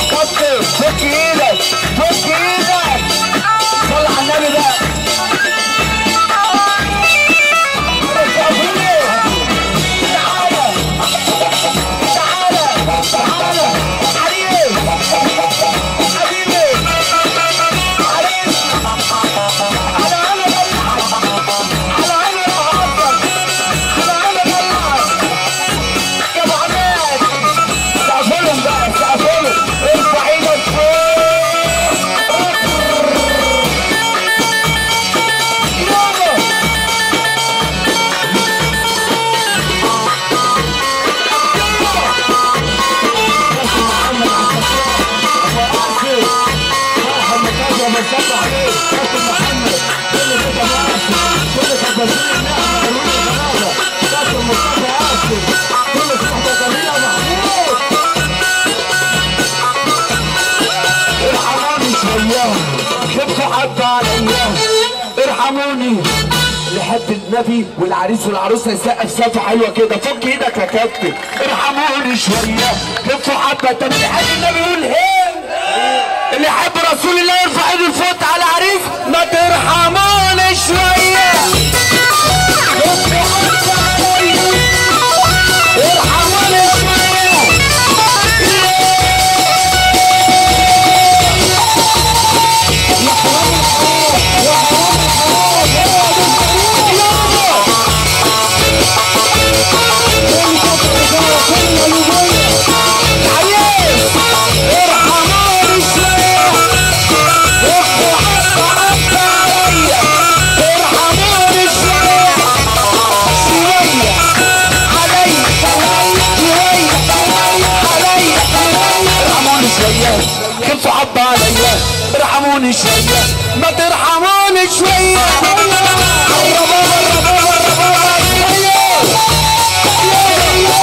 كابتن فك ايدك فك ايدك صل على النبي بقى تعالى تعالى تعالى حبيبي حبيبي حبيبي على انا بلعب على انا بهزر على انا بلعب يا ابو عماد استقبلهم بقى استقبلهم ارفع ايدك فوق يلا ارحموني شوية خفوا حتى عليا ارحموني لحد النبي والعريس والعروسه يسقف سقفه حلوه كده فك ايدك يا كابتن ارحموني شويه خفوا حبه طب اللي يحب النبي يقول ايه اللي يحب رسول الله يرفع ايده لفوق على العريس ما ترحموني شويه خفوا حبة عليا. ارحموني شويه عريس ارحموني شويه خفوا حبه حبه عليا ارحموني شويه شويه عليا شويه عليا ارحموني شويه خفوا حبه عليا ارحموني شويه ما ترحموني شويه قربوا قربوا قربوا شويه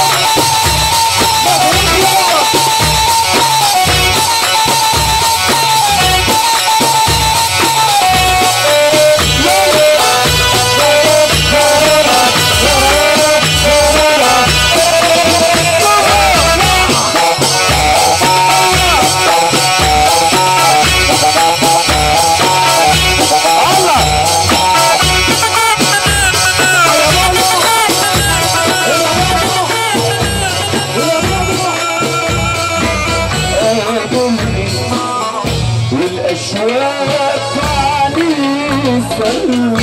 والاشواق عليه سلم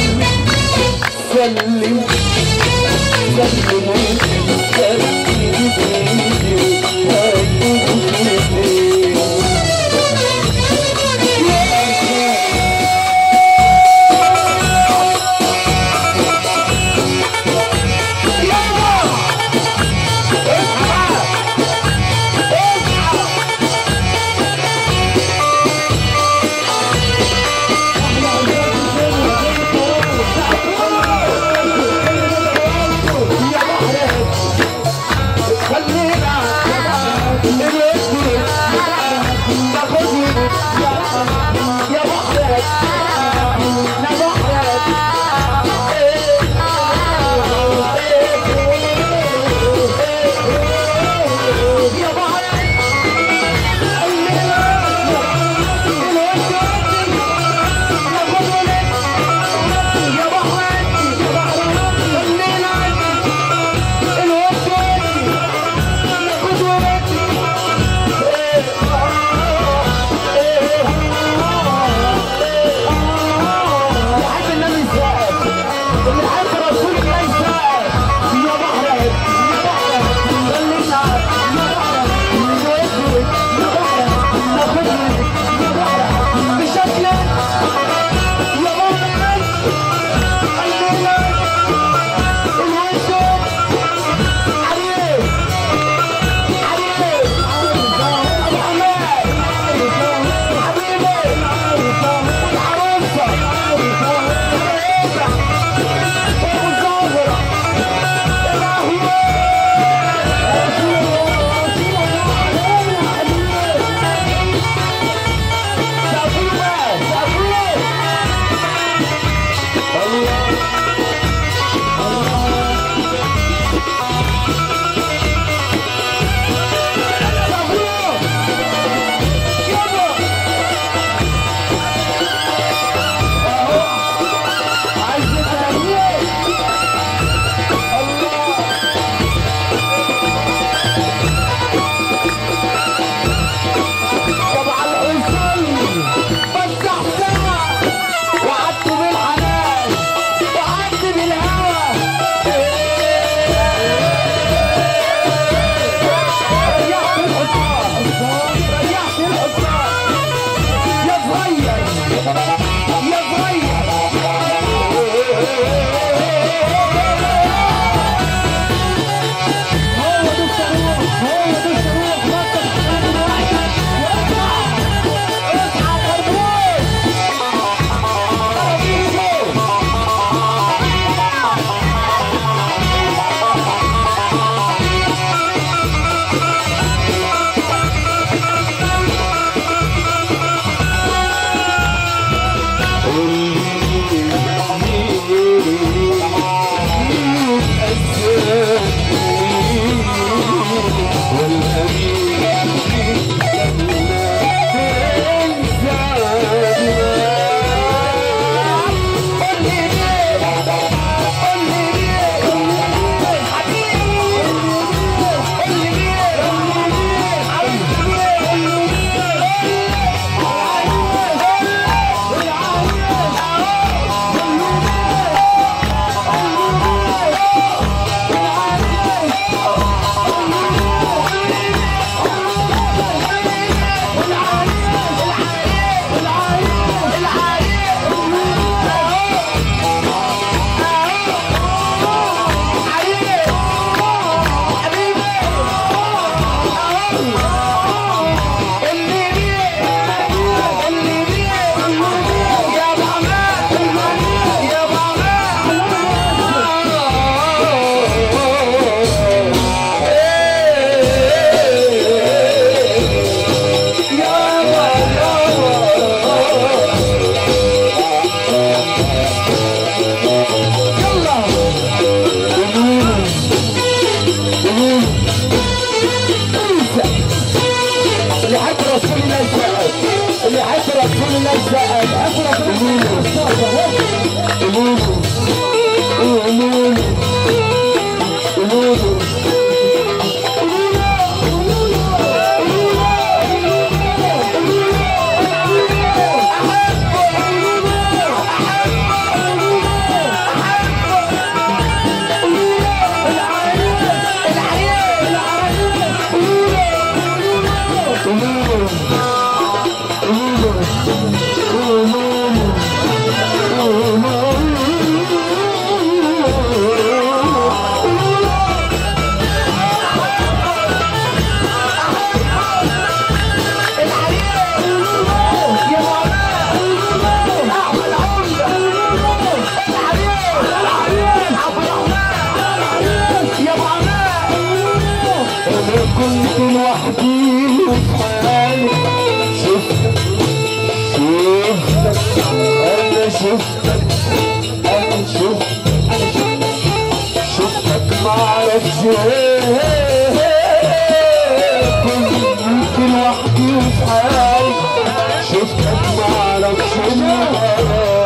سلم سلم شفتك انا شفتك انا شفتك شفتك معرفش ايه كنت لوحدي وفي حالي شفتك معرفش ايه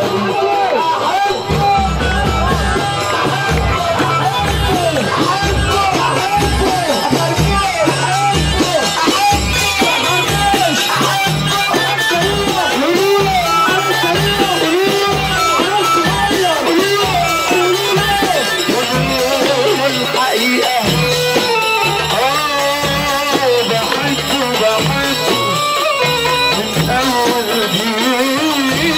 الحقيقة آه بحبه بحبه من أول جيل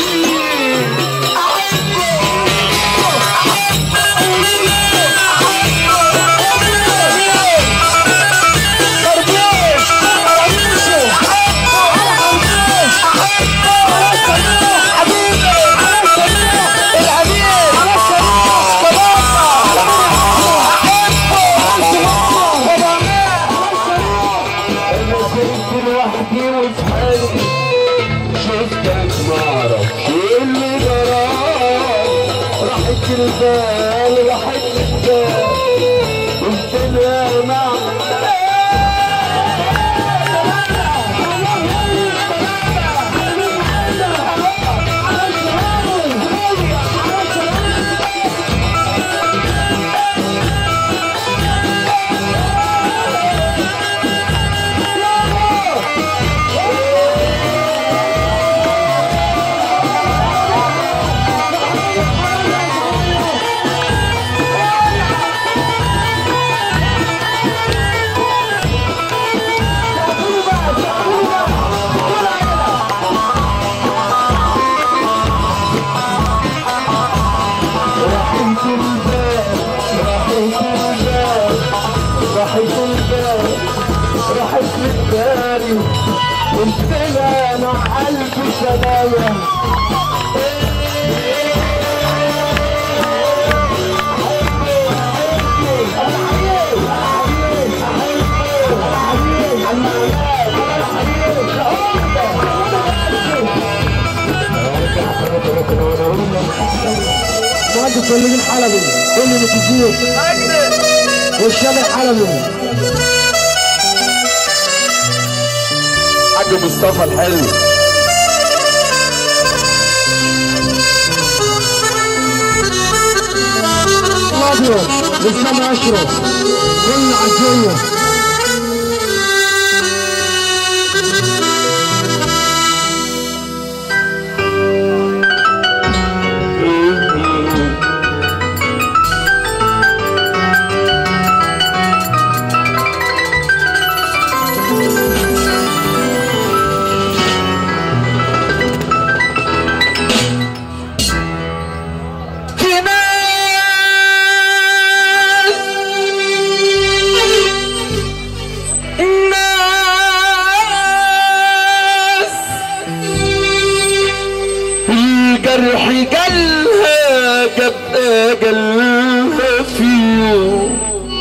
أنا كنت لوحدي وفي حالي شفتك معرفش إيه اللي جرالي راحت البال راحت البال قلت لها مع راحت البال راحت البال راحت البال راحت البال قلت لها مع قلبي سلامة مهندس وليد الحلبي كل اللي كتير والشام الحلبي حاج مصطفى الحلو راديو لسام اشرف كل عزية في ناس الجرح جالها جاب اجلها في يوم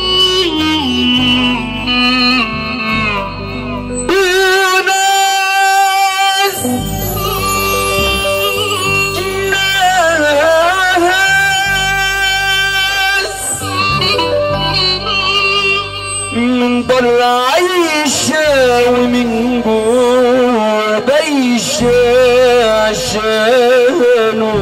وناس ناس من بره عايشة ومن جوه بايشة عشانه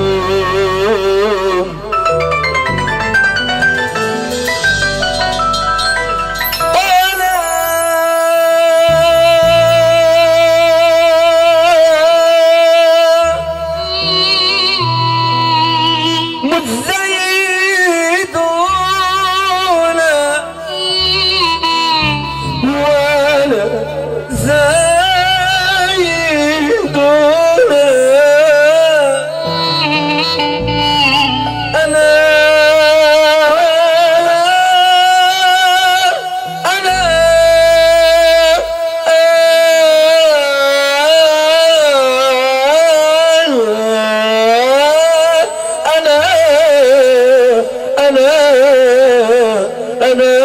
متزيدون ولا زايدون أنا أنا أنا أنا أنا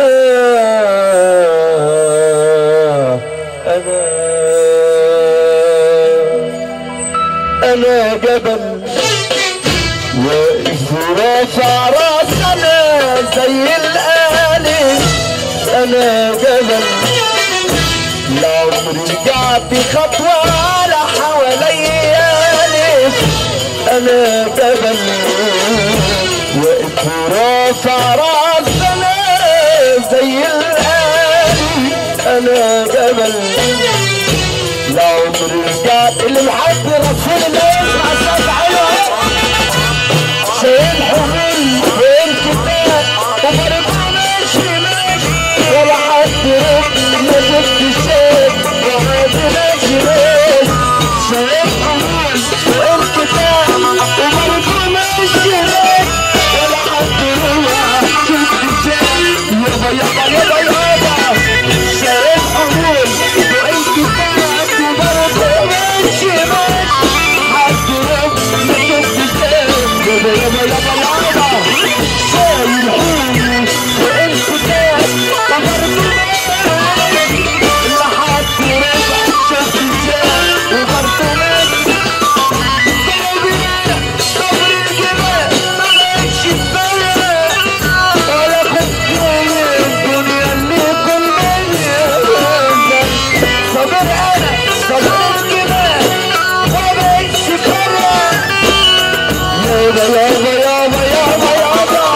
أنا أنا جبل ورفع راسنا زي الآلي أنا جبل لا عمري رجعت خطوة على حواليا أنا جبل وقف ورافع راسنا زي الآلي أنا جبل لا عمري رجعت اللي محب رسول الله يسمع صوت حلو شايل حمل فين كتاب وبرضه ماشي ماشي ولا حد رد ما جبت شيء وعادي ماشي ماشي شايل حمل فين كتاب وبرضه ماشي ماشي ولا حد رد ما جبت شيء يابا يابا يابا يابا شايل حمل فين كتاب وبرضه ماشي ماشي حد رد ما جبت شيء يابا يابا يابا يابا شايل حمل وانت تاج وبرضه ماشي لحد رجع شفت شيء وبرضه ماشي صبر الجبال ما بقتش تبين ولا خفت الدنيا اللي كل صبر انا صبر الجبال ما بقتش تبين يابا يابا يابا يابا يابا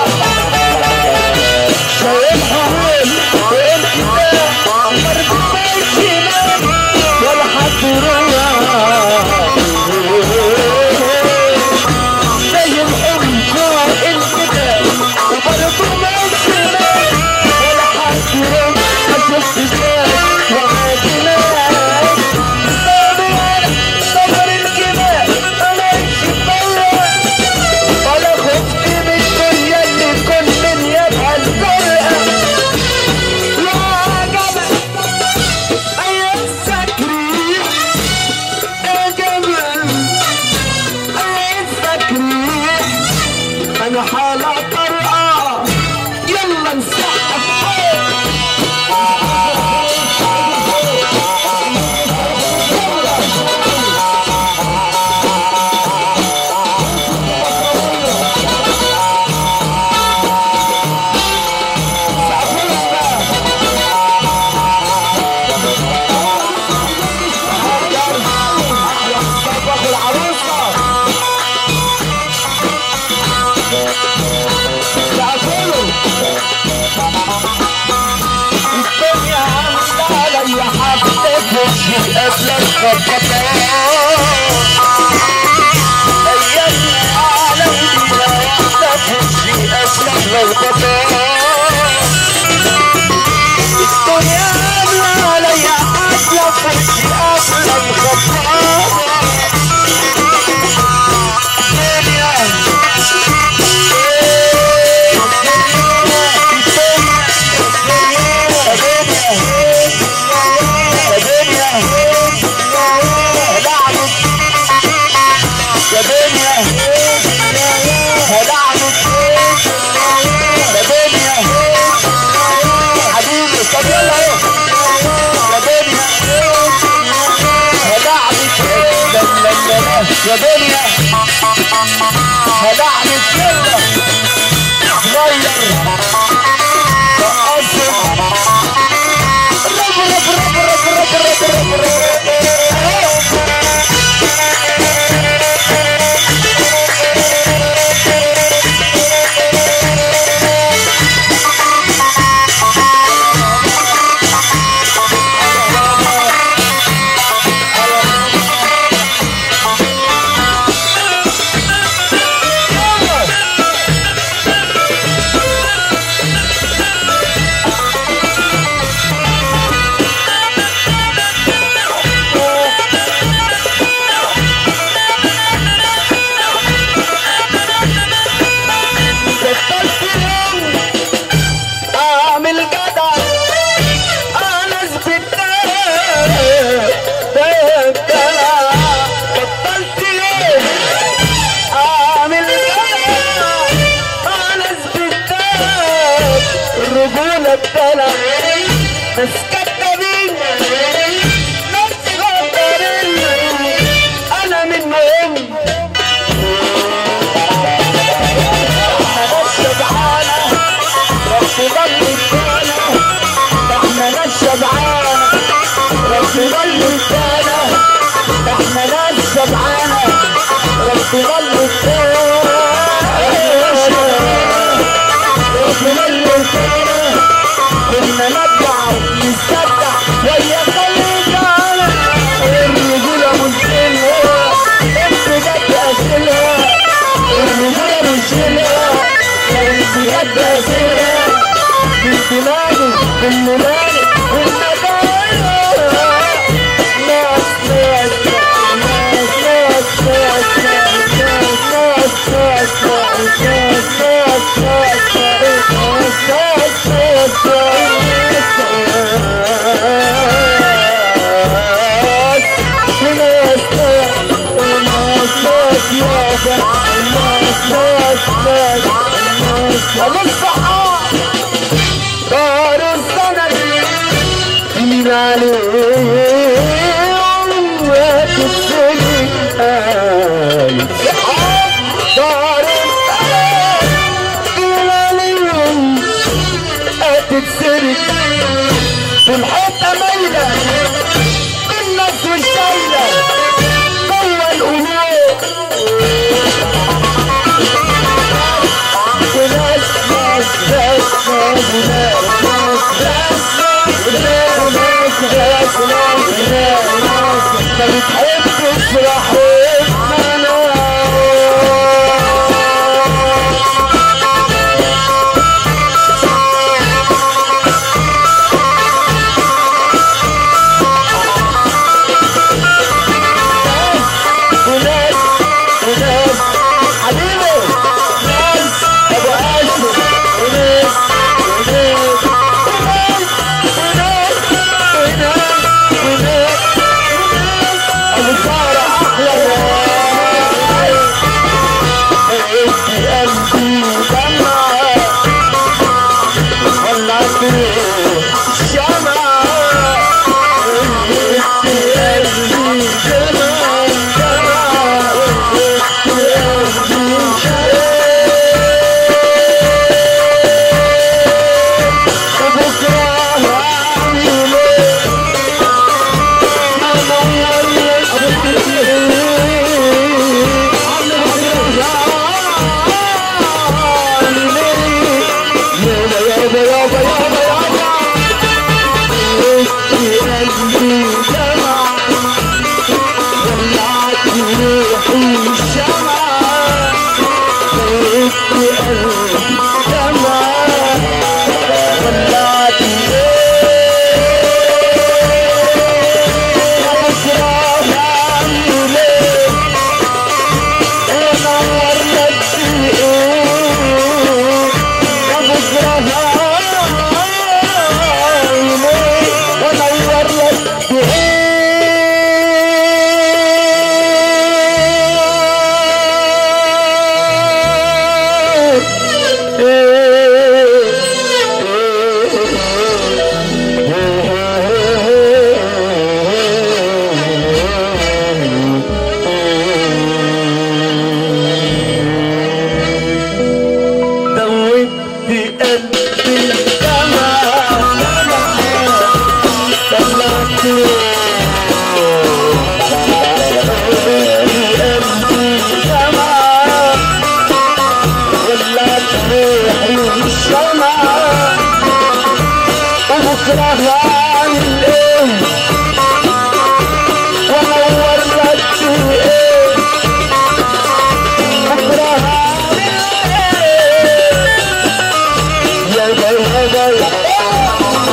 شايل حمل وانت برضه ماشي ولا حد روح زي الحلم فوق الجبال وبرضه ماشي ولا حد روح ما شفت شيء وعادي ماشي صبر الجبال ما ماشي ولا خفت من الدنيا اللي كل من يبقى الفرقة يا جبل أيام سكري يا جبل أيام سكري أنا حالة طرقة يلا نسقف فوق صبغ العروسة تعقلوا الدنيا عاملة عليا حبيت وشي قبل الخطة أيام العالم بلا واحدة وشي قبل الخطة الدنيا عاملة عليا حبيت وشي قبل الخطة يا دنيا هلعنك يلا غير رقصت رب رب رب رب رب رب رب رب بطلت يوم اعمل جدع انا اثبت بطلت يوم اعمل جدع انا اثبت الرجولة الدلع ناس كدابين ناس غدارين انا منهم معانا ربنا اللي ربنا اللي كنا نرجع نسترجع ويا خليجانا الرجولة مشكلة انت جد اسئلة الرجولة مشكلة انت جد اسئلة بالدماغي بالمناني بالمدايا ناس ناس ناس ناس ناس ناس ناس ناس ناس ناس دار السند من عليهم وتبتلي دار السند من عليهم هتتسرق في الحته مايله الناس والشايله جوه القلوب وناس ناس ناس ناس ناس ناس ناس ناس ناس ما بتحبش رحمنا وناس وناس حبيبي ناس ابو هاشم وناس وناس وناس وناس وناس وناس ابو سارة احلى انت قلبي دمعة ولعت الشمعة انت قلبي دمعة دمعة دوت في قلبي دمعة طلعت وبكره هعمل ايه وانور لك ايه بكره هعمل ايه يا جاي يا جاي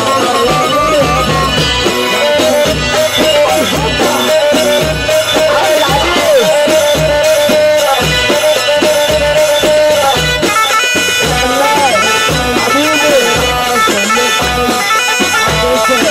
حبيبي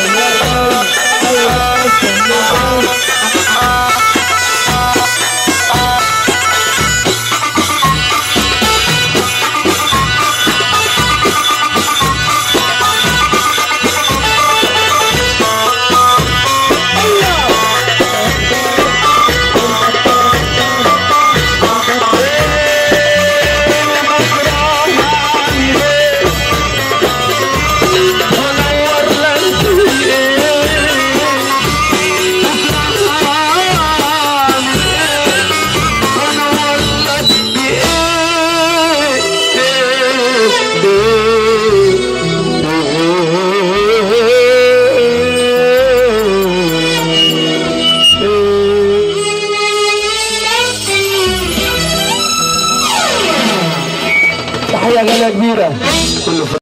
تحيه غاليه كبيره كله في